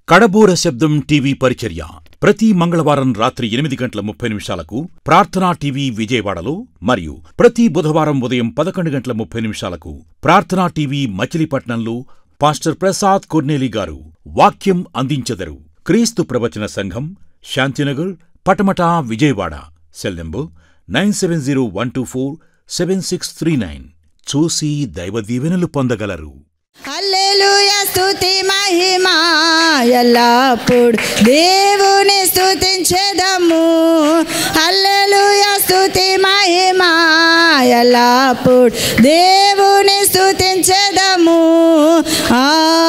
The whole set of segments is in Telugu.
కడబూర శబ్దం టీవీ పరిచర్య ప్రతి మంగళవారం రాత్రి ఎనిమిది గంటల ముప్పై నిమిషాలకు ప్రార్థనా టీవీ విజయవాడలో మరియు ప్రతి బుధవారం ఉదయం పదకొండు గంటల ముప్పై నిమిషాలకు ప్రార్థనా టీవీ మచిలీపట్నంలో పాస్టర్ ప్రసాద్ కొర్నేలి గారు వాక్యం అందించెదరు క్రీస్తు ప్రవచన సంఘం Shantinagar Patamata Vijayawada cell number nine seven zero one two four seven six three nine చూసి దైవ దీవెనలు పొందగలరు హల్లెలూయ స్తుతి మహిమ ఎల్లప్పుడు దేవుని స్తుతించెదము హల్లెలూయ స్తుతి మహిమ ఎల్లప్పుడు దేవుని స్తుతించెదము ఆ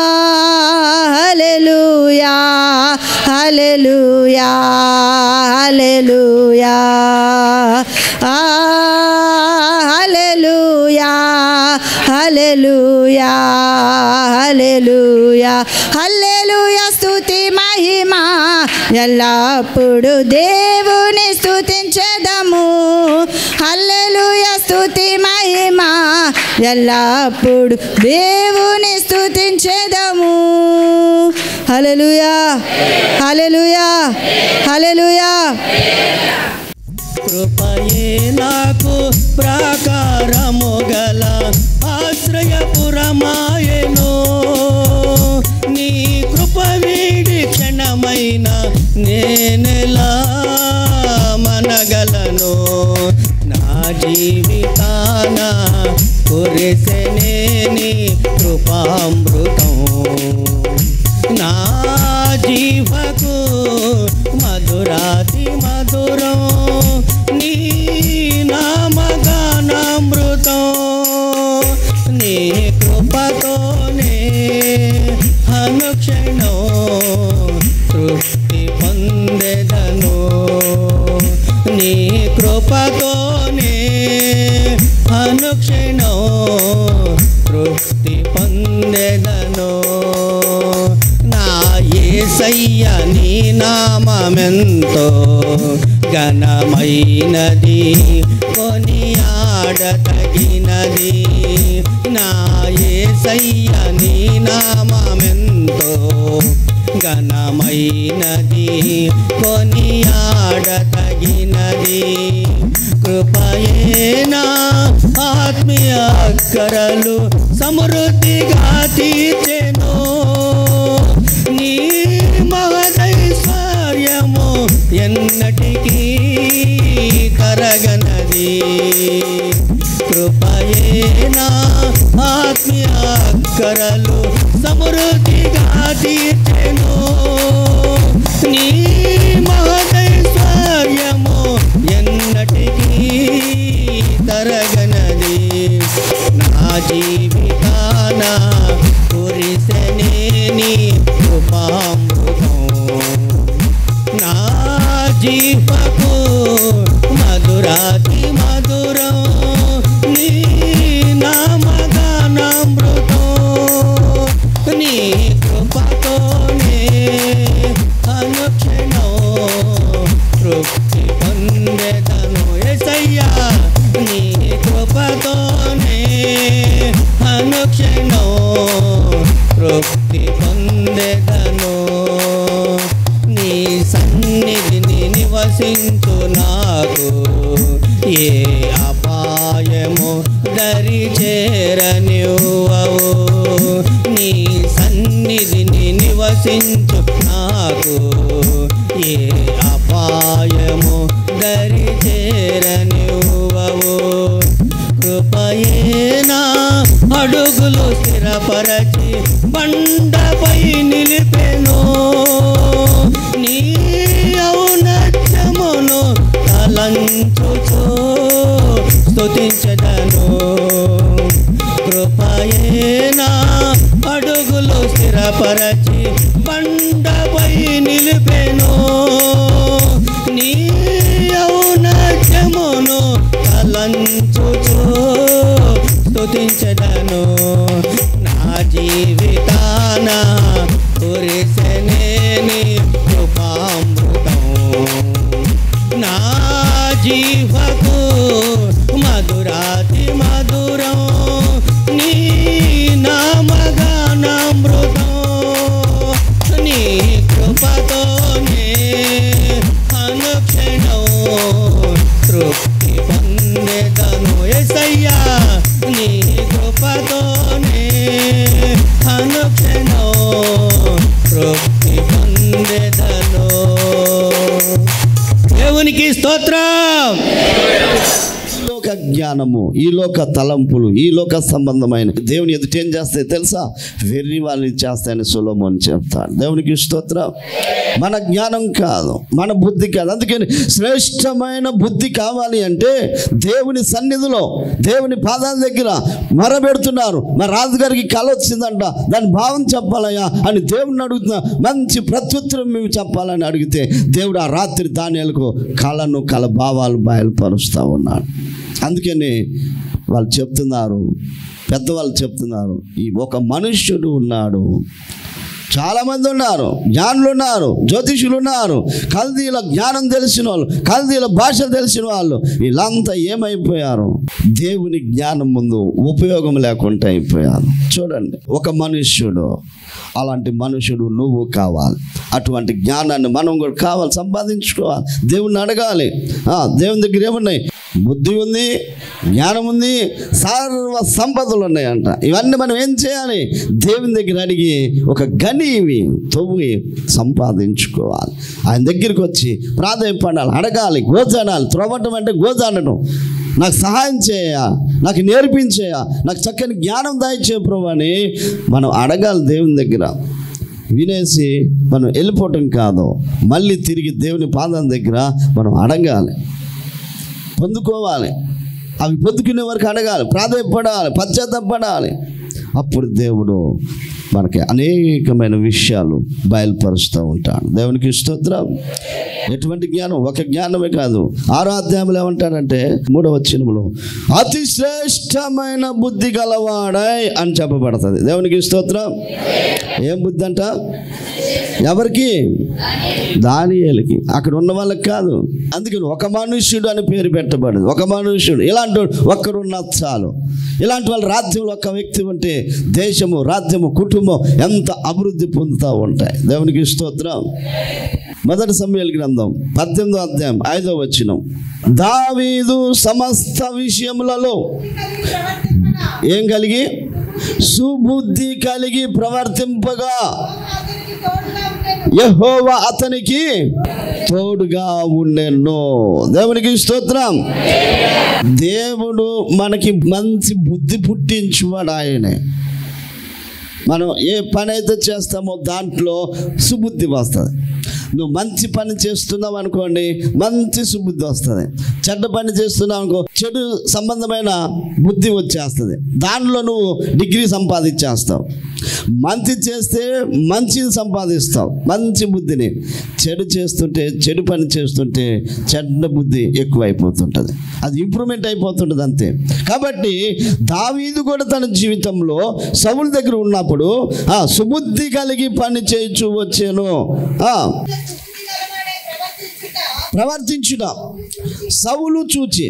హల్లెలూయా హల్లెలూయా హల్లెలూయా ఆ హల్లెలూయా హల్లెలూయా హల్లెలూయా హల్లెలూయా స్తుతి మహిమ ఎల్లప్పుడు దేవుని స్తుతించెదము హల్లెలూయా స్తుతి మహిమ ఎల్లప్పుడు దేవుని స్తుతించెదము హల్లెలూయా హల్లెలూయా హల్లెలూయా కృపయే నాకు ప్రాకారము గల ఆశ్రయపురమాయను నీ కృప వీడి క్షణమైన నేనెలా మనగలను నా జీవితాన కురిసెనే నీ కృపామృతం నా జీవకు మధురాతి మధురం నీ నామగానామృతం నీ కృపతోనే అనుక్షణం తృప్తి పొందెదను నీ కృపతోనే అనుక్షణం తృప్తి పొందెదను నా ఏసయ్య నీ నామమెంతో ఘనమైనది కొనియాడతగినది నా ఏసయ్య నీ నామమెంతో ఘనమైనది కొనియాడతగినది కృపయేనా ఆత్మీయ కరలు సమృద్ధిగా తీర్చెను నీ మహదైశ్వర్యము ఎన్నటికీ కరగనది కృపయేనా ఆత్మీయ కరలు సమృద్ధిగా తీర్చెను నీ మహదైశ్వర్యము ఎన్నటికీ తరగనది నా జీవితాన కురిసెనే నీ కృపామృతం నా జీవకు మధురాతి మధురం నీ నామగానామృతం నీ కృపతోనే అనుక్షణం తృప్తి పొందెదను ఎసయ్యా నీ కృపతోనే అనుక్షణం తృప్తి పొందెదను నీ సన్నిధిని నివసించు నాకు ఏ అపాయము దరి చేరనివ్వవు నీ సన్నిధిని నివసించు నాకు ఏ అపాయము దరి చేరనివ్వవు కృపయేనా అడుగులు స్థిరపరచి బండపై నిలిపెను నీ ఔన్నత్యమును తలంచుచు స్తుతించదను కృపయేనా అడుగులు స్థిరపరచి బండపై నిలిపెను నీ ఔన్నత్యమును తలంచుచు స్తుతించదను నా జీవితాన కురిసెనే నీ కృపామృతం నా జీవకు మధురాతి మధురం నీ నామగానామృతం నీ జ్ఞానము ఈ లోక తలంపులు ఈ లోక సంబంధమైన దేవుని ఎదుట ఏం చేస్తాయి తెలుసా వెర్రి వాళ్ళని చేస్తాయని సులభం చెప్తాడు దేవునికి స్తోత్రం మన జ్ఞానం కాదు మన బుద్ధి కాదు అందుకని శ్రేష్టమైన బుద్ధి కావాలి అంటే దేవుని సన్నిధిలో దేవుని పాదాల దగ్గర మరబెడుతున్నారు మా రాజుగారికి కళ వచ్చిందంట దాని భావం చెప్పాలయ్యా అని దేవుడిని అడుగుతున్నా మంచి ప్రత్యుత్తరం మేము చెప్పాలని అడిగితే దేవుడు ఆ రాత్రి దానిలకు కళను కళ భావాలు బయలుపరుస్తూ ఉన్నాడు అందుకని వాళ్ళు చెప్తున్నారు పెద్దవాళ్ళు చెప్తున్నారు ఈ ఒక మనుష్యుడు ఉన్నాడు చాలామంది ఉన్నారు జ్ఞానులు ఉన్నారు జ్యోతిషులు ఉన్నారు కల్దీల జ్ఞానం తెలిసిన వాళ్ళు కల్దీల భాష తెలిసిన వాళ్ళు వీళ్ళంతా ఏమైపోయారు దేవుని జ్ఞానం ముందు ఉపయోగం లేకుండా అయిపోయారు చూడండి ఒక మనుష్యుడు అలాంటి మనుషుడు నువ్వు కావాలి అటువంటి జ్ఞానాన్ని మనం కూడా కావాలి సంపాదించుకోవాలి దేవుణ్ణి అడగాలి ఆ, దేవుని దగ్గర ఏమున్నాయి బుద్ధి ఉంది జ్ఞానం ఉంది సర్వ సంపదలు ఉన్నాయంట ఇవన్నీ మనం ఏం చేయాలి దేవుని దగ్గర అడిగి ఒక గని ఇవి తవ్వి సంపాదించుకోవాలి ఆయన దగ్గరికి వచ్చి ప్రాధాన్యపడాలి అడగాలి గోజాడాలి త్రోవటం అంటే గోజాడటం నాకు సహాయం చేయ నాకు నేర్పించేయ నాకు చక్కని జ్ఞానం దాయిచ్చే ప్రభు అని మనం అడగాలి దేవుని దగ్గర వినేసి మనం వెళ్ళిపోవటం కాదు మళ్ళీ తిరిగి దేవుని పాదం దగ్గర మనం అడగాలి పొందుకోవాలి అవి పొందుకునే వరకు అడగాలి ప్రాధాన్యపడాలి పశ్చాత్తపడాలి అప్పుడు దేవుడు మనకి అనేకమైన విషయాలు బయలుపరుస్తూ ఉంటాడు దేవునికి స్తోత్రం ఎటువంటి జ్ఞానం ఒక జ్ఞానమే కాదు ఆరో అధ్యాయంలో ఏమంటాడంటే మూడవ చినుములో అతి శ్రేష్టమైన బుద్ధి గలవాడై అని చెప్పబడుతుంది దేవునికి స్తోత్రం ఏం బుద్ధి అంట ఎవరికి దానియేలకి అక్కడ ఉన్న వాళ్ళకి కాదు అందుకని ఒక మనుష్యుడు అని పేరు పెట్టబడింది ఒక మనుష్యుడు ఇలాంటి వాడు ఒక్కరున్న చాలు ఇలాంటి వాళ్ళ రాజ్యంలో ఒక వ్యక్తి ఉంటే దేశము రాజ్యము కుటుంబం ఎంత అభివృద్ధి పొందుతూ ఉంటాయి దేవునికి స్తోత్రం మొదటి సమయాల గ్రంథం పద్దెనిమిదో అధ్యాయం ఐదో వచ్చినం దావీదు సమస్త విషయములలో ఏం కలిగి సుబుద్ధి కలిగి ప్రవర్తింపగా యహోవా అతనికి తోడుగా ఉండెను దేవునికి స్తోత్రం దేవుడు మనకి మంచి బుద్ధి పుట్టించువాడు ఆయనే మనం ఏ పని అయితే చేస్తామో దాంట్లో సుబుద్ధి వస్తుంది నువ్వు మంచి పని చేస్తున్నావు అనుకోండి మంచి సుబుద్ధి వస్తుంది చెడ్డ పని చేస్తున్నావు అనుకో చెడు సంబంధమైన బుద్ధి వచ్చేస్తుంది దానిలో నువ్వు డిగ్రీ సంపాదించేస్తావు మంచి చేస్తే మంచిది సంపాదిస్తావు మంచి బుద్ధిని చెడు చేస్తుంటే చెడు పని చేస్తుంటే చెడ్డ బుద్ధి ఎక్కువైపోతుంటుంది అది ఇంప్రూవ్మెంట్ అయిపోతుంటుంది అంతే కాబట్టి దావీదు కూడా తన జీవితంలో సవుల దగ్గర ఉన్నప్పుడు ఆ సుబుద్ధి కలిగి పని చేయొచ్చు వచ్చాను ఆ, ప్రవర్తించుట సవులు చూచి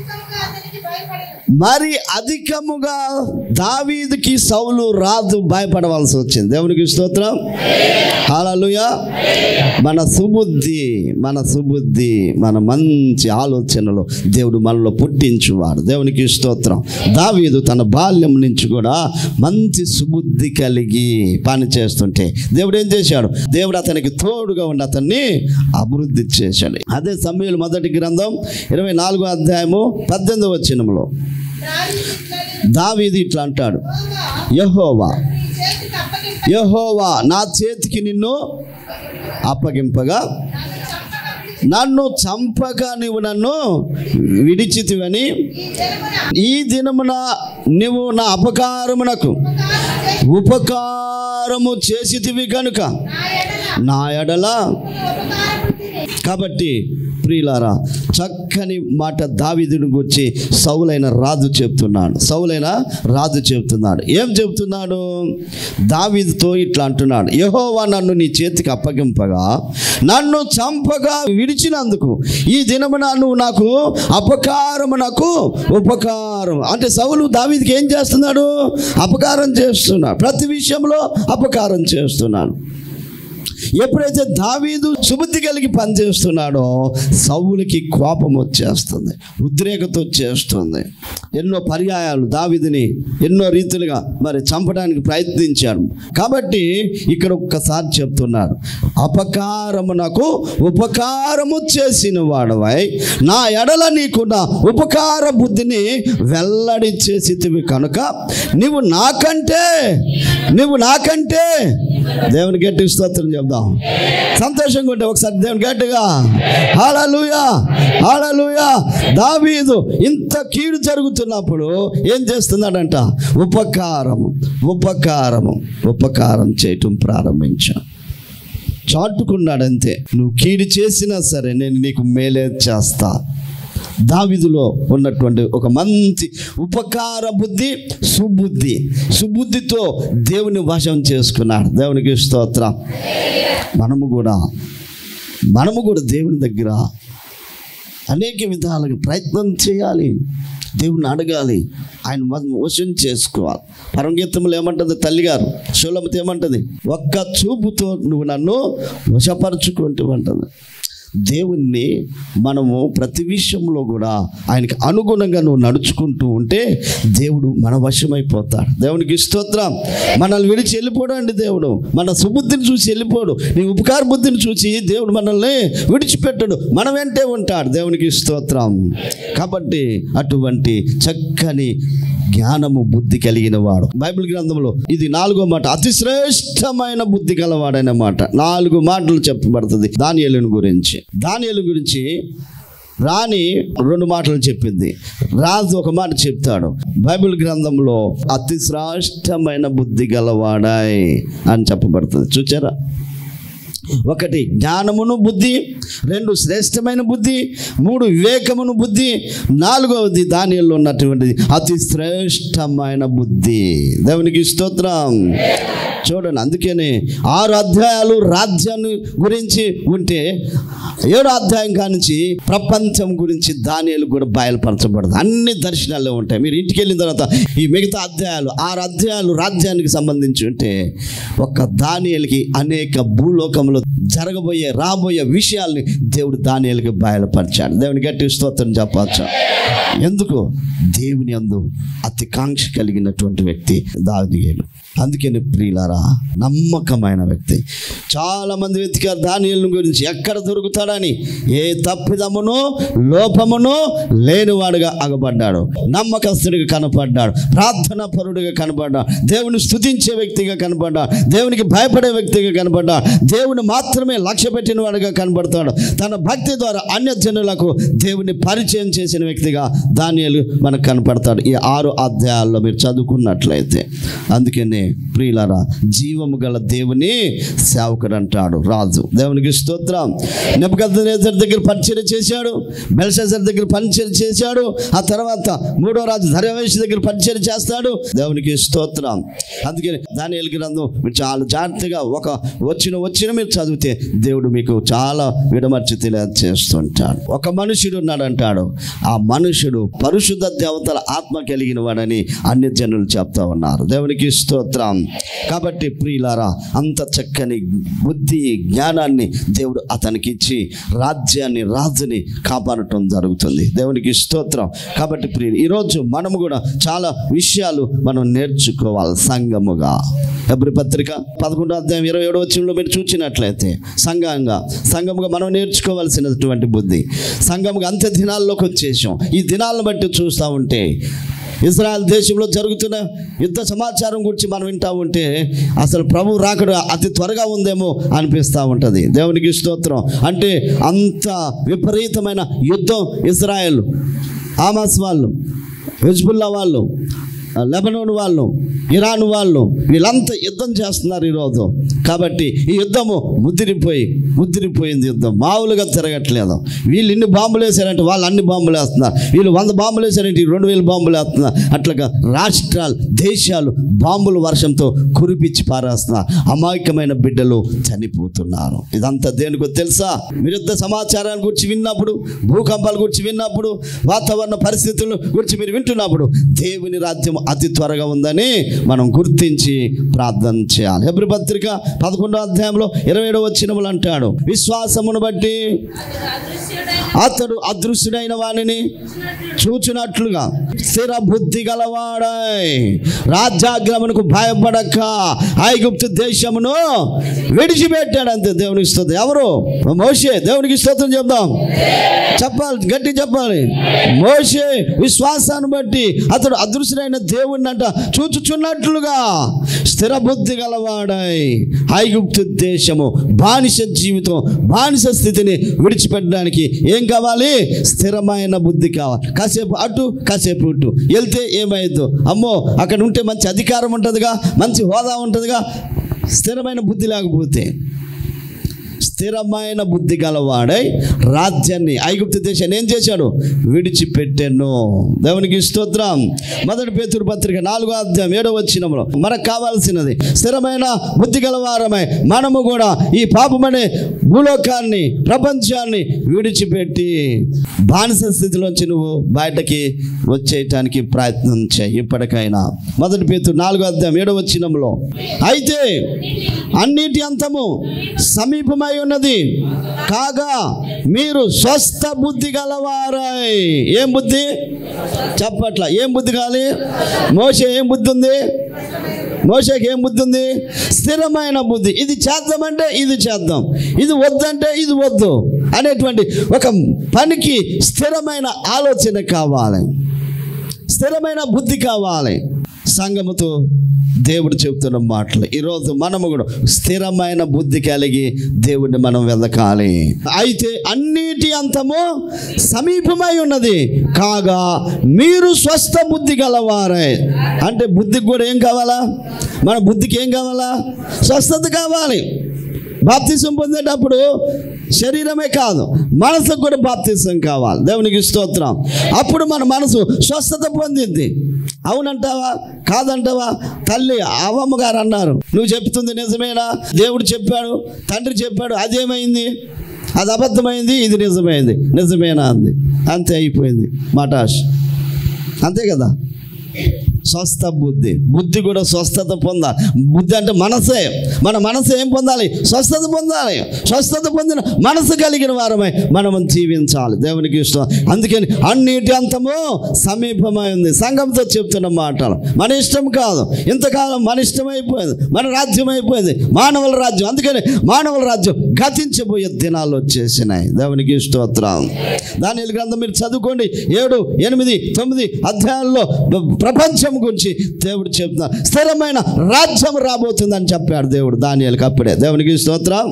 మరి అధికముగా దావీదుకి సౌలు రాజు భయపడవలసి వచ్చింది దేవునికి స్తోత్రం హల్లెలూయా మన సుబుద్ధి మన సుబుద్ధి మన మంచి ఆలోచనలు దేవుడు మనలో పుట్టించువాడు దేవునికి స్తోత్రం దావీదు తన బాల్యం నుంచి కూడా మంచి సుబుద్ధి కలిగి పని చేస్తుంటే దేవుడు ఏం చేశాడు దేవుడు అతనికి తోడుగా ఉండి అతన్ని అభివృద్ధి చేశాడు అదే సమయంలో మొదటి గ్రంథం ఇరవై నాలుగో అధ్యాయము పద్దెనిమిది వచ్చినములో దావీది ఇట్లా అంటాడు యహోవా యహోవా నా చేతికి నిన్ను అప్పగింపగా నన్ను చంపక నీవు నన్ను విడిచితివని ఈ దినమున నువ్వు నా అపకారమునకు ఉపకారము చేసితివి కనుక నా ఎడల కాబట్టి ప్రియులారా చక్కని మాట దావిదుని గురించి సౌలైన రాజు చెప్తున్నాడు సౌలైన రాజు చెప్తున్నాడు ఏం చెప్తున్నాడు దావీదుతో ఇట్లా అంటున్నాడు యహోవా నన్ను నీ చేతికి అప్పగింపగా నన్ను చంపగా విడిచినందుకు ఈ దినమున నువ్వు నాకు అపకారము నాకు ఉపకారం అంటే సౌలు దావీదికి ఏం చేస్తున్నాడు అపకారం చేస్తున్నాడు ప్రతి విషయంలో అపకారం చేస్తున్నాడు ఎప్పుడైతే దావీదు సుబుద్ధి కలిగి పనిచేస్తున్నాడో సౌలుకి కోపం వచ్చేస్తుంది ఉద్రేకత వచ్చేస్తుంది ఎన్నో పర్యాయాలు దావిదిని ఎన్నో రీతులుగా మరి చంపడానికి ప్రయత్నించాడు కాబట్టి ఇక్కడ ఒక్కసారి చెప్తున్నారు అపకారమునకు ఉపకారము చేసిన వాడవై నా ఎడల నీకున్న ఉపకార బుద్ధిని వెల్లడి చేసితివి కనుక నీవు నాకంటే నువ్వు నాకంటే దేవుని గట్టి స్తోత్రం చెప్దాం సంతోషంగా ఉంటే ఒకసారి దేవుని గట్టిగా హాలలుయా హాలలుయా దావీదు ఇంత కీడు జరుగుతున్నప్పుడు ఏం చేస్తున్నాడంట ఉపకారము ఉపకారము ఉపకారం చేయటం ప్రారంభించాను చాటుకున్నాడంతే నువ్వు కీడు చేసినా సరే నేను నీకు మేలే చేస్తా దావిదులో ఉన్నటువంటి ఒక మంచి ఉపకార బుద్ధి సుబుద్ధి సుబుద్ధితో దేవుని వశం చేసుకున్నాడు దేవునికి స్తోత్రం మనము కూడా మనము కూడా దేవుని దగ్గర అనేక విధాలుగా ప్రయత్నం చేయాలి దేవుని అడగాలి ఆయన వ- వశం చేసుకోవాలి పరమగీతంలో ఏమంటుంది తల్లిగారు శూలమతి ఏమంటుంది ఒక్క చూపుతో నువ్వు నన్ను వశపరుచుకుంటూ అంటుంది దేవుణ్ణి మనము ప్రతి విషయంలో కూడా ఆయనకి అనుగుణంగా నువ్వు నడుచుకుంటూ ఉంటే దేవుడు మన వశమైపోతాడు దేవునికి స్తోత్రం మనల్ని విడిచి వెళ్ళిపోడు అండి దేవుడు మన సుబుద్ధిని చూసి వెళ్ళిపోడు నీ ఉపకార బుద్ధిని చూసి దేవుడు మనల్ని విడిచిపెట్టడు మన వెంటే ఉంటాడు దేవునికి స్తోత్రం కాబట్టి అటువంటి చక్కని జ్ఞానము బుద్ధి కలిగిన వాడు బైబిల్ గ్రంథంలో ఇది నాలుగో మాట అతి శ్రేష్టమైన బుద్ధి గలవాడైన మాట నాలుగు మాటలు చెప్పబడుతుంది దానియలుని గురించి దానియలు గురించి రాణి రెండు మాటలు చెప్పింది రాజు ఒక మాట చెప్తాడు బైబిల్ గ్రంథంలో అతి శ్రేష్టమైన బుద్ధి గలవాడాయ్ అని చెప్పబడుతుంది చూచారా ఒకటి జ్ఞానమును బుద్ధి రెండు శ్రేష్టమైన బుద్ధి మూడు వివేకమును బుద్ధి నాలుగవది దానిలో ఉన్నటువంటిది అతి శ్రేష్టమైన బుద్ధి దేవునికి స్తోత్రం చూడండి అందుకనే ఆరు అధ్యాయాలు రాజ్యాన్ని గురించి ఉంటే ఏడో అధ్యాయం కానించి ప్రపంచం గురించి దానియాలు కూడా బయలుపరచబడదు అన్ని దర్శనాల్లో ఉంటాయి మీరు ఇంటికి వెళ్ళిన తర్వాత ఈ మిగతా అధ్యాయాలు ఆరు అధ్యాయాలు రాజ్యానికి సంబంధించి ఉంటే ఒక దానియలకి అనేక భూలోకంలో జరగబోయే రాబోయే విషయాల్ని దేవుడు దానియలకి బయలుపరిచాడు దేవుని గట్టి స్తోత్రం చెప్పచ్చు ఎందుకు దేవుని అందు అతి కాంక్ష కలిగినటువంటి వ్యక్తి దానియేలు అందుకని ప్రియులారా నమ్మకమైన వ్యక్తి చాలా మంది వెతికారు దానియలను గురించి ఎక్కడ దొరుకుతాడని ఏ తప్పిదమును లోపమును లేనివాడుగా అగబడ్డాడు నమ్మకస్తుడిగా కనపడ్డాడు ప్రార్థనా పరుడిగా కనపడ్డాడు దేవుని స్తుతించే వ్యక్తిగా కనపడ్డాడు దేవునికి భయపడే వ్యక్తిగా కనపడ్డాడు దేవుని మాత్రమే లక్ష్య పెట్టిన వాడుగా కనపడతాడు తన భక్తి ద్వారా అన్య జనులకు దేవుని పరిచయం చేసిన వ్యక్తిగా దానియలు మనకు కనపడతాడు ఈ ఆరు అధ్యాయాల్లో మీరు చదువుకున్నట్లయితే అందుకనే ప్రియులారా జీవము గల దేవుని సేవకుడు అంటాడు రాజు దేవునికి స్తోత్రం నెపకద్నేజర్ దగ్గర పరిచయం చేశాడు బెల్షజర్ దగ్గర పరిచయం చేశాడు ఆ తర్వాత మూడో రాజు ధర్యవేష్ దగ్గర పరిచయం చేస్తాడు దేవునికి స్తోత్రం అందుకని దాని గ్రంథం మీరు చాలా జాగ్రత్తగా ఒక వచ్చిన వచ్చిన మీరు చదివితే దేవుడు మీకు చాలా విడమర్చి తెలియజేస్తుంటాడు ఒక మనుషుడు ఉన్నాడంటాడు ఆ మనుషుడు పరిశుద్ధ దేవతల ఆత్మ కలిగిన వాడని అన్ని జనులు చెప్తా ఉన్నారు దేవునికి స్తోత్రం కాబట్టి ప్రియులారా అంత చక్కని బుద్ధి జ్ఞానాన్ని దేవుడు అతనికి ఇచ్చి రాజ్యాన్ని రాజుని కాపాడటం జరుగుతుంది దేవునికి స్తోత్రం కాబట్టి ప్రియులు ఈరోజు మనము కూడా చాలా విషయాలు మనం నేర్చుకోవాలి సంఘముగా ఎబ్రి పత్రిక పదకొండో అధ్యాయం ఇరవై ఏడో వచ్చంలో మీరు చూసినట్లయితే సంఘంగా సంఘముగా మనం నేర్చుకోవాల్సినటువంటి బుద్ధి సంఘముగా అంత్య దినాల్లోకి వచ్చేసాం ఈ దినాలను బట్టి చూస్తూ ఉంటే ఇజ్రాయెల్ దేశంలో జరుగుతున్న యుద్ధ సమాచారం గురించి మనం వింటా ఉంటే అసలు ప్రభు రాకడ అతి త్వరగా ఉందేమో అనిపిస్తూ ఉంటుంది దేవునికి స్తోత్రం అంటే అంత విపరీతమైన యుద్ధం ఇజ్రాయెల్ ఆమాస్ వాళ్ళు హెజ్బుల్లా వాళ్ళు లెబనోన్ వాళ్ళు ఇరాన్ వాళ్ళు వీళ్ళంతా యుద్ధం చేస్తున్నారు ఈరోజు కాబట్టి ఈ యుద్ధము ముద్దిరిపోయి ముద్దిరిపోయింది యుద్ధం మామూలుగా తిరగట్లేదు వీళ్ళు ఇన్ని బాంబులు వేసారంటే వాళ్ళు అన్ని బాంబులు వేస్తున్నారు వీళ్ళు వంద బాంబులు వేసారంటే ఈ రెండు వేల బాంబులు వేస్తున్నారు అట్లాగా రాష్ట్రాలు దేశాలు బాంబుల వర్షంతో కురిపించి పారేస్తున్నారు అమాయకమైన బిడ్డలు చనిపోతున్నారు ఇదంతా దేనికో తెలుసా మీరు యుద్ధ సమాచారాల గురించి విన్నప్పుడు భూకంపాల గురించి విన్నప్పుడు వాతావరణ పరిస్థితుల గురించి మీరు వింటున్నప్పుడు దేవుని రాజ్యం దినం అతి త్వరగా ఉందని మనం గుర్తించి ప్రార్థన చేయాలి హెబ్రి పత్రిక పదకొండో అధ్యాయంలో ఇరవై ఏడో వచ్చినములు అంటాడు విశ్వాసమును బట్టి అతడు అదృశ్యుడైన వానిని చూచినట్లుగా స్థిర బుద్ధి గలవాడై రాజ్యాగ్రమణకు భయపడక ఐగుప్తు దేశమును విడిచిపెట్టాడు అంతే దేవునికి స్తోత్రం ఎవరు మోషే దేవునికి స్తోత్రం చెప్దాం చెప్పాలి గట్టి చెప్పాలి మోషే విశ్వాసాన్ని బట్టి అతడు అదృశ్యుడైన దేవుణ్ణి అంట చూచుచున్నట్లుగా స్థిర బుద్ధి గలవాడై ఐగుప్తు దేశము బానిస జీవితం బానిస స్థితిని విడిచిపెట్టడానికి ఏం కావాలి స్థిరమైన బుద్ధి కావాలి కాసేపు అటు కాసేపు ఇటు వెళ్తే ఏమైందో అమ్మో అక్కడ ఉంటే మంచి అధికారం ఉంటుందిగా మంచి హోదా ఉంటుందిగా స్థిరమైన బుద్ధి లేకపోతే స్థిరమైన బుద్ధి గలవాడై రాజ్యాన్ని ఐగుప్తు దేశాన్ని ఏం చేశాడు విడిచిపెట్టాను దేవునికి స్తోత్రం మొదటి పేతురు పత్రిక నాలుగో అధ్యాయం ఏడో వచ్చినంలో మనకు కావాల్సినది స్థిరమైన బుద్ధి గలవారమై మనము కూడా ఈ పాపమనే భూలోకాన్ని ప్రపంచాన్ని విడిచిపెట్టి బానిస స్థితిలోంచి నువ్వు బయటకి వచ్చేయటానికి ప్రయత్నం చేయి ఇప్పటికైనా మొదటి పేతురు నాలుగో అధ్యాయం ఏడో వచ్చినంలో అయితే అన్నిటి అంతము సమీపమై ఉన్నది కాగా మీరు స్వస్థ బుద్ధి గలవారై ఏం బుద్ధి చెప్పట్ల ఏం బుద్ధి కావాలి మోసే ఏం బుద్ధి ఉంది మోసకి ఏం బుద్ధి ఉంది స్థిరమైన బుద్ధి ఇది చేద్దామంటే ఇది చేద్దాం ఇది వద్దంటే ఇది వద్దు అనేటువంటి ఒక పనికి స్థిరమైన ఆలోచన కావాలి స్థిరమైన బుద్ధి కావాలి సంగముతో దేవుడు చెప్తున్న మాటలు ఈరోజు మనము కూడా స్థిరమైన బుద్ధి కలిగి దేవుడిని మనం వెదకాలి అయితే అన్నిటి అంతము సమీపమై ఉన్నది కాగా మీరు స్వస్థ బుద్ధి గలవారే అంటే బుద్ధికి కూడా ఏం కావాలా మన బుద్ధికి ఏం కావాలా స్వస్థత కావాలి బాప్తిసం పొందేటప్పుడు శరీరమే కాదు మనసుకు కూడా బాప్తిసం కావాలి దేవునికి స్తోత్రం అప్పుడు మన మనసు స్వస్థత పొందింది అవునంటావా కాదంటావా తల్లి అవమ్మ గారు అన్నారు నువ్వు చెప్తుంది నిజమేనా దేవుడు చెప్పాడు తండ్రి చెప్పాడు అదేమైంది అది అబద్ధమైంది ఇది నిజమైంది నిజమేనా అంది అంతే అయిపోయింది మటాష్ అంతే కదా స్వస్థ బుద్ధి బుద్ధి కూడా స్వస్థత పొందాలి బుద్ధి అంటే మనసే మన మనసు ఏం పొందాలి స్వస్థత పొందాలి స్వస్థత పొందిన మనసు కలిగిన వారమై మనం జీవించాలి దేవునికి ఇష్టం అందుకని అన్నిటి అంతము సమీపమై ఉంది సంఘంతో చెప్తున్న మాటలు మన ఇష్టం కాదు ఇంతకాలం మన ఇష్టం అయిపోయింది మన రాజ్యం అయిపోయింది మానవుల రాజ్యం అందుకని మానవుల రాజ్యం గతించబోయే దినాలు వచ్చేసినాయి దేవునికి స్తోత్రం దాని గ్రంథం మీరు చదువుకోండి ఏడు ఎనిమిది తొమ్మిది అధ్యాయాల్లో ప్రపంచం గురించి దేవుడు చెప్తున్నా స్థిరమైన రాజ్యం రాబోతుందని చెప్పాడు దేవుడు దానియాలకు అప్పుడే దేవునికి స్తోత్రం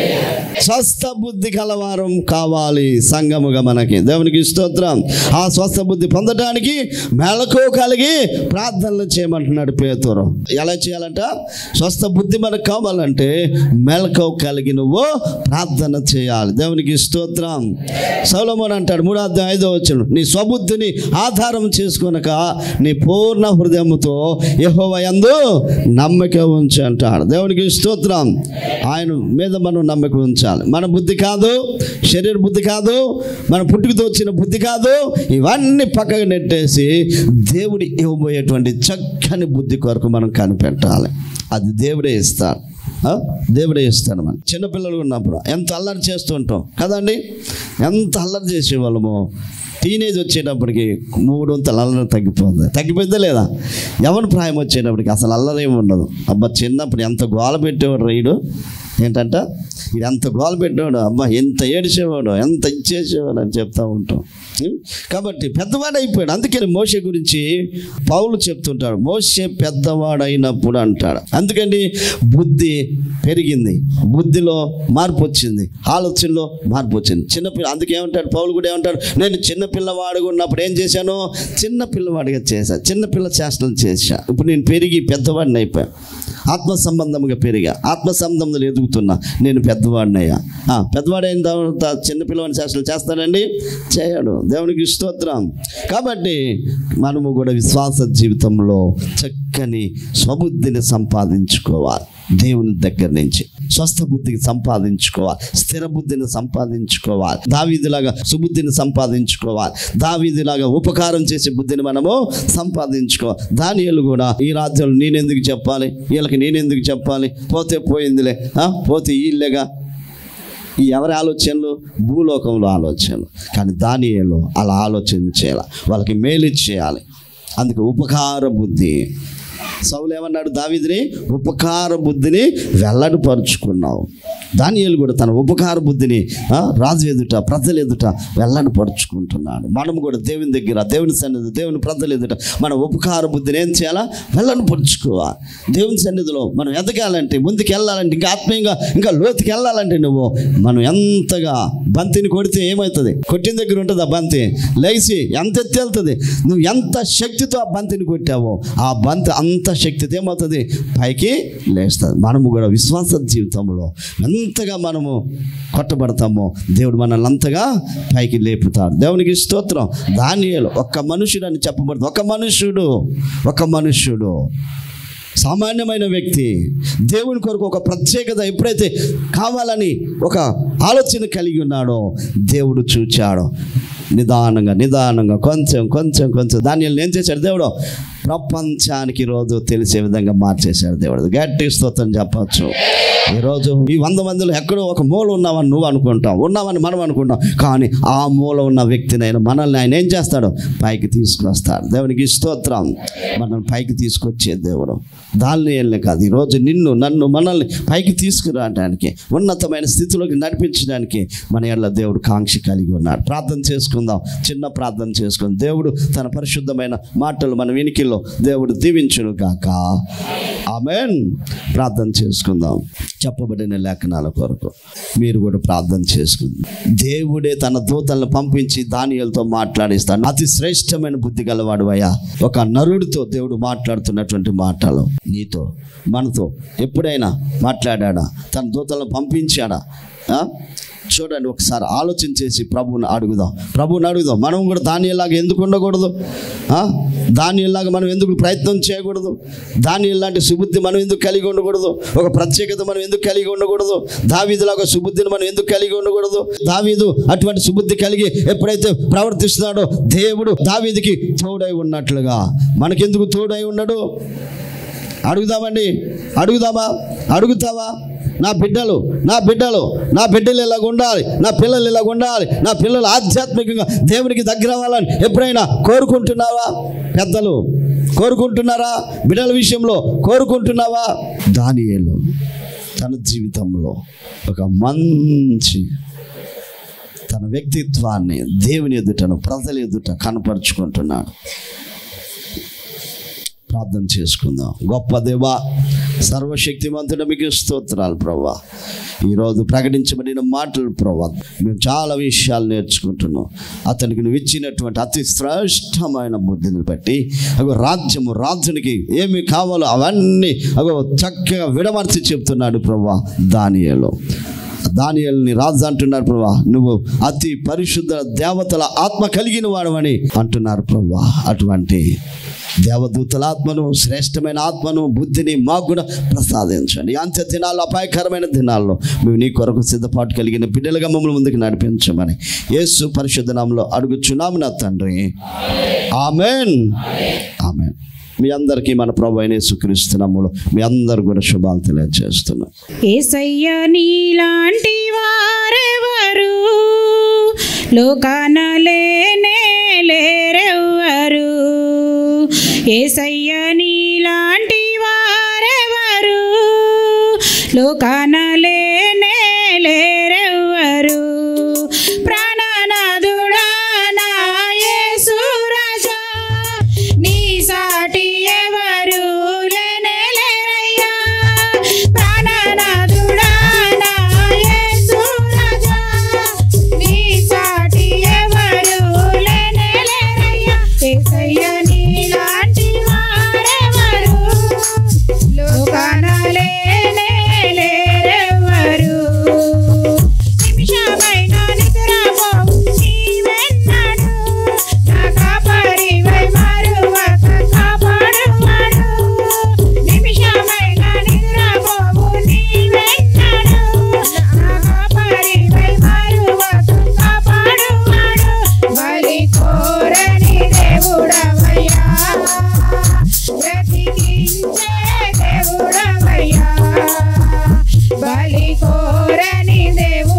స్వస్థ బుద్ధి కలవారం కావాలి సంగముగా మనకి దేవునికి స్తోత్రం ఆ స్వస్థ బుద్ధి పొందడానికి మెలకు కలిగి ప్రార్థనలు చేయమంటున్నాడు పేతురు ఎలా చేయాలంట స్వస్థ బుద్ధి మనకు కావాలంటే మెలకు కలిగి నువ్వు ప్రార్థన చేయాలి దేవునికి స్తోత్రం సౌలమోన్ అంటాడు మూడో అధ్యాయం ఐదో వచ్చిన నీ స్వబుద్ధిని ఆధారం చేసుకొనక నీ పూర్ణ హృదయముతో యెహోవయందు నమ్మక ఉంచు అంటాడు దేవునికి స్తోత్రం ఆయన మీద మనం నమ్మకం ఉంచాలి మన బుద్ధి కాదు శరీర బుద్ధి కాదు మన పుట్టుకతో వచ్చిన బుద్ధి కాదు ఇవన్నీ పక్కకు నెట్టేసి దేవుడి ఇవ్వబోయేటువంటి చక్కని బుద్ధి కొరకు మనం కనిపెట్టాలి అది దేవుడే ఇస్తాడు ఆ? దేవుడే ఇస్తాడు మనం చిన్నపిల్లలు ఉన్నప్పుడు ఎంత అల్లరి చేస్తూ ఉంటాం కదండి ఎంత అల్లరి చేసేవాళ్ళము టీనేజ్ వచ్చేటప్పటికి మూడు వంతులు అల్లరి తగ్గిపోతుంది తగ్గిపోయిందా లేదా ఎవరి ప్రాయం వచ్చేటప్పటికి అసలు అల్లరి ఏమి ఉండదు అబ్బా చిన్నప్పుడు ఎంత గోల పెట్టేవాడు రైడు ఏంటంట ఇది ఎంత గోల పెట్టేవాడు అబ్బా ఎంత ఏడిచేవాడు ఎంత ఇచ్చేసేవాడు అని చెప్తా ఉంటాం ఉం? కాబట్టి పెద్దవాడు అయిపోయాడు అందుకని మోషే గురించి పౌలు చెప్తుంటాడు మోషే పెద్దవాడైనప్పుడు అంటాడు అందుకని బుద్ధి పెరిగింది బుద్ధిలో మార్పు వచ్చింది ఆలోచనలో మార్పు వచ్చింది చిన్నపిల్ల అందుకే ఏమంటాడు పౌలు కూడా ఏమంటాడు నేను చిన్న పిల్లవాడుగా ఉన్నప్పుడు ఏం చేశాను చిన్న పిల్లవాడిగా చేశా చిన్న పిల్ల చేష్టలు చేశా ఇప్పుడు నేను పెరిగి పెద్దవాడిని అయిపోయా ఆత్మ సంబంధముగా పెరిగా ఆత్మ సంబంధంలో ఎదుగుతున్నా నేను పెద్దవాడినయ్యా ఆ, పెద్దవాడైన తర్వాత చిన్న పిల్లవాడిని చేష్టలు చేస్తాడండి చేయడు దేవునికి స్తోత్రం కాబట్టి మనము కూడా విశ్వాస జీవితంలో చక్కని స్వబుద్ధిని సంపాదించుకోవాలి దేవుని దగ్గర నుంచి స్వస్థ బుద్ధికి సంపాదించుకోవాలి స్థిర బుద్ధిని సంపాదించుకోవాలి దావీదిలాగా సుబుద్ధిని సంపాదించుకోవాలి దావీదిలాగా ఉపకారం చేసే బుద్ధిని మనము సంపాదించుకోవాలి దానియలు కూడా ఈ రాజ్యంలో నేనెందుకు చెప్పాలి వీళ్ళకి నేనెందుకు చెప్పాలి పోతే పోయిందిలే ఆ? పోతే వీళ్ళేగా ఈ ఎవరి ఆలోచనలు భూలోకంలో ఆలోచనలు కానీ దానిలో అలా ఆలోచన చేయాలి వాళ్ళకి మేలు చేయాలి అందుకే ఉపకార బుద్ధి సౌలు ఏమన్నాడు దావిదిని ఉపకార బుద్ధిని వెల్లడిపరుచుకున్నావు దానియేలు కూడా తన ఉపకార బుద్ధిని ఆ, రాజు ఎదుట ప్రజల ఎదుట వెల్లడిపరుచుకుంటున్నాడు మనం కూడా దేవుని దగ్గర దేవుని సన్నిధి దేవుని ప్రజల ఎదుట మన ఉపకార బుద్ధిని ఏం చేయాలా వెల్లడిపరుచుకోవాలి దేవుని సన్నిధిలో మనం ఎదగాలంటే ముందుకు వెళ్ళాలంటే ఇంకా ఆత్మీయంగా ఇంకా లోతుకి వెళ్ళాలంటే నువ్వు మనం ఎంతగా బంతిని కొడితే ఏమవుతుంది కొట్టిన దగ్గర ఉంటుంది ఆ బంతి లేచి ఎంత ఎత్తి వెళ్తుంది నువ్వు ఎంత శక్తితో ఆ బంతిని కొట్టావో ఆ బంతి అంత శక్తితో ఏమవుతుంది పైకి లేస్తుంది మనము కూడా విశ్వాస జీవితంలో ఎంతగా మనము కొట్టబడతామో దేవుడు మనల్ని అంతగా పైకి లేపుతాడు దేవునికి స్తోత్రం దానియేలు ఒక్క మనుషుడు అని చెప్పబడుతుంది ఒక మనుషుడు ఒక మనుష్యుడు సామాన్యమైన వ్యక్తి దేవుని కొరకు ఒక ప్రత్యేకత ఎప్పుడైతే కావాలని ఒక ఆలోచన కలిగి ఉన్నాడో దేవుడు చూచాడు నిదానంగా నిదానంగా కొంచెం కొంచెం కొంచెం దాన్ని ఏం చేశాడు దేవుడు ప్రపంచానికి రోజు తెలిసే విధంగా మార్చేశాడు దేవుడు గట్టి స్తోత్రం చెప్పచ్చు ఈరోజు ఈ వంద మందిలో ఎక్కడో ఒక మూల ఉన్నావని నువ్వు అనుకుంటావు ఉన్నావని మనం అనుకుంటాం కానీ ఆ మూల ఉన్న వ్యక్తినైనా మనల్ని ఆయన ఏం చేస్తాడు పైకి తీసుకొస్తాడు దేవునికి స్తోత్రం మనల్ని పైకి తీసుకొచ్చే దేవుడు దాన్ని వెళ్ళే కాదు ఈరోజు నిన్ను నన్ను మనల్ని పైకి తీసుకురావడానికి ఉన్నతమైన స్థితిలోకి నడిపించడానికి మన ఎళ్ళ దేవుడు కాంక్ష కలిగి ఉన్నాడు ప్రార్థన చేసుకుందాం చిన్న ప్రార్థన చేసుకుందాం దేవుడు తన పరిశుద్ధమైన మాటలు మన వినికిల్లో దేవుడు దీవించును గాక ఆమెన్ ప్రార్థన చేసుకుందాం చెప్పబడిన లేఖనాల కొరకు మీరు కూడా ప్రార్థన చేసుకుందాం దేవుడే తన దూతలను పంపించి దానియలతో మాట్లాడిస్తాడు అతి శ్రేష్టమైన బుద్ధి గలవాడు అయ్యా ఒక నరుడితో దేవుడు మాట్లాడుతున్నటువంటి మాటలు నీతో మనతో ఎప్పుడైనా మాట్లాడా తన దూతలను పంపించాడా ఆ? చూడండి ఒకసారి ఆలోచన చేసి ప్రభువుని అడుగుదాం ప్రభువుని అడుగుదాం మనం కూడా దానిలాగా ఎందుకు ఉండకూడదు ఆ? దానిలాగా మనం ఎందుకు ప్రయత్నం చేయకూడదు దాని లాంటి సుబుద్ధి మనం ఎందుకు కలిగి ఉండకూడదు ఒక ప్రత్యేకత మనం ఎందుకు కలిగి ఉండకూడదు దావీదులాగా సుబుద్ధిని మనం ఎందుకు కలిగి ఉండకూడదు దావీదు అటువంటి సుబుద్ధి కలిగి ఎప్పుడైతే ప్రవర్తిస్తున్నాడో దేవుడు దావీదికి తోడై ఉన్నట్లుగా మనకెందుకు తోడై ఉండడు అడుగుదామండి అడుగుదామా అడుగుతావా నా బిడ్డలు నా బిడ్డలు నా బిడ్డలు ఇలాగ ఉండాలి నా పిల్లలు ఇలాగ ఉండాలి నా పిల్లలు ఆధ్యాత్మికంగా దేవునికి దగ్గర అవ్వాలని ఎప్పుడైనా కోరుకుంటున్నావా పెద్దలు కోరుకుంటున్నారా బిడ్డల విషయంలో కోరుకుంటున్నావా దానియేలు తన జీవితంలో ఒక మంచి తన వ్యక్తిత్వాన్ని దేవుని ఎదుటను ప్రజల ఎదుట కనపరుచుకుంటున్నాడు ప్రార్థన చేసుకుందాం గొప్ప దేవా సర్వశక్తిమంతుడ మీకు స్తోత్రాలు ప్రభా ఈరోజు ప్రకటించబడిన మాటలు ప్రభా మేము చాలా విషయాలు నేర్చుకుంటున్నాం అతనికి నువ్వు ఇచ్చినటువంటి అతి శ్రేష్టమైన బుద్ధిని బట్టి అగో రాజ్యము రాజునికి ఏమి కావాలో అవన్నీ అగో చక్కగా విడమర్చి చెప్తున్నాడు ప్రభా దానియలో దానియల్ని రాజు అంటున్నారు ప్రభా నువ్వు అతి పరిశుద్ధ దేవతల ఆత్మ కలిగిన వాడవని అంటున్నారు ప్రభా అటువంటి దేవదూతల ఆత్మను శ్రేష్టమైన ఆత్మను బుద్ధిని మాకు కూడా ప్రసాదించండి ఈ అంత్య దినాల్లో అపాయకరమైన దినాల్లో మేము నీ కొరకు సిద్ధపాటు కలిగిన బిడ్డలుగా మమ్మల్ని ముందుకు నడిపించమని యేసు పరిశుద్ధ నామంలో అడుగుచున్నాము నా తండ్రి ఆమెన్ ఆమెన్ మీ అందరికీ మన ప్రభు అయిన యేసుక్రీస్తునాములో మీ అందరు కూడా శుభాలు తెలియజేస్తున్నాం ఏసయ్య నీలాంటి వారెవరు లోకాన లేనే లేరెవ్వరు ఏసయ్య నీలాంటి వారెవరు లోకాన లేనే లేరెవ్వరు ప్రాణనాథుడా నా యేసు రాజా నీ సాటి ఎవరు లేనే లేరయ్యా ప్రాణనాథుడా నా యేసు రాజా నీ సాటి ఎవరు లేనే లేరయ్యా యేసయ్య నీలాంటి వారెవరు లోకాన లేనే లేరెవ్వరు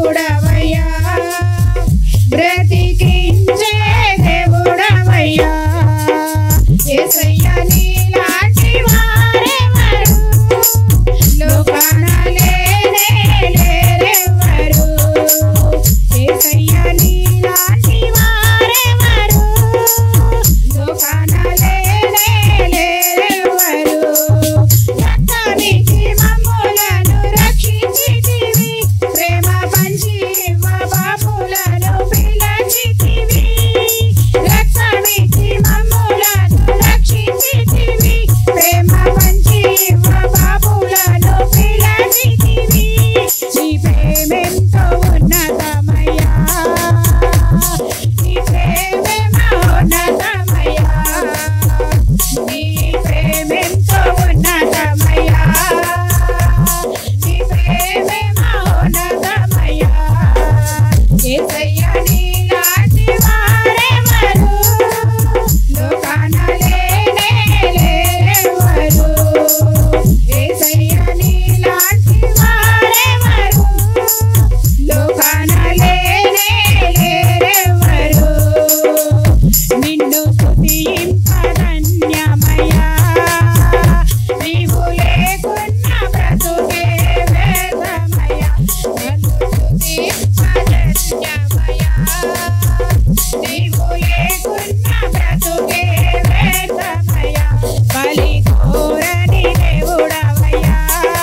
దేవుడవయ్యా బ్రతికించే దేవుడవయ్యా యేసయ్య నీలాంటి వారెవరు లోకాన లేనే లేరెవరు యేసయ్య నీలాంటి వారెవరు లోకాన లేనే లేరెవరు రక్తానికి మమ్ములను రక్షించితివి ప్రేమ పంచి మా బాబులను పిలచితివి రక్తమిచ్చి మమ్ములను రక్షించితివి ప్రేమ పంచి మా బాబులను పిలచితివి నీ ప్రేమెంతో ఉన్నతమయ్యా నీ ప్రేమే మహోన్నతమయ్యా నీ ప్రేమెంతో ఉన్నతమయ్యా నీ ప్రేమే మహోన్నతమయ్యా యేసయ్య నీలాంటి వారెవరు లోకాన లేనే లేరెవరు యేసయ్య నీలాంటి వారెవరు లోకాన లేనే లేరెవరు నిన్ను స్తుతింపధన్యమయ్యా నీవు లేకున్న బ్రతుకే వేదమయ్యా నన్ను స్తుతింపధన్యమయ్యా నీవు లేకున్న బ్రతుకే వేదమయ్యా బలి కోరని దేవుడవయ్యా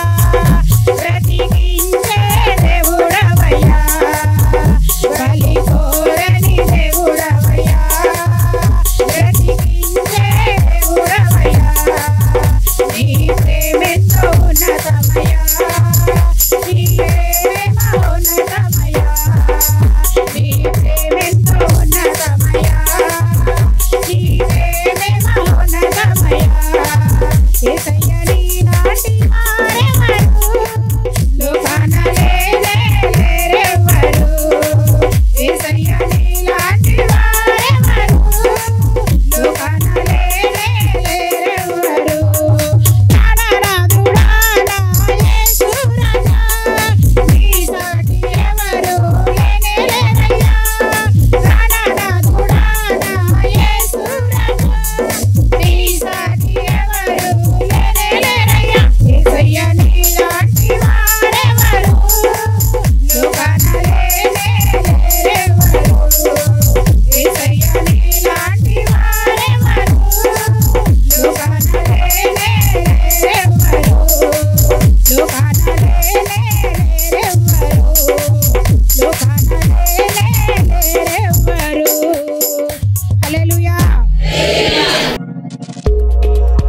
బ్రతికించే దేవుడవయ్యా బలి కోరని దేవుడవయ్యా బ్రతికించే దేవుడవయ్యా నీ ప్రేమెంతో ఉన్నతమయ్యా నీ ప్రేమే మహోన్నతమయ్యా నీ ప్రేమెంతో ఉన్నతమయ్యా నీ ప్రేమే మహోన్నతమయ్యా యేసయ్య నీలాంటి వారెవరు లోకాన లేనే లేరెవరు యేసయ్య నీలాంటి వారెవరు లోకాన లేనే లేరెవరు నాడరాదుడా నా యేసు రాజా నీ సాటి ఎవరు లేనే లేరయ్యా నాడరాదుడా నా యేసు రాజా నీ సాటి ఎవరు లేనే లేరయ్యా యేసయ్య నీలాంటి వారెవరు లోకాన లేనే లేరెవరు యేసయ్య నీలాంటి వారెవరు లోకాన లేనే లేరెవరు లోకాన లేనే లేరెవరు లోకాన లేనే లేరెవరు హల్లెలూయా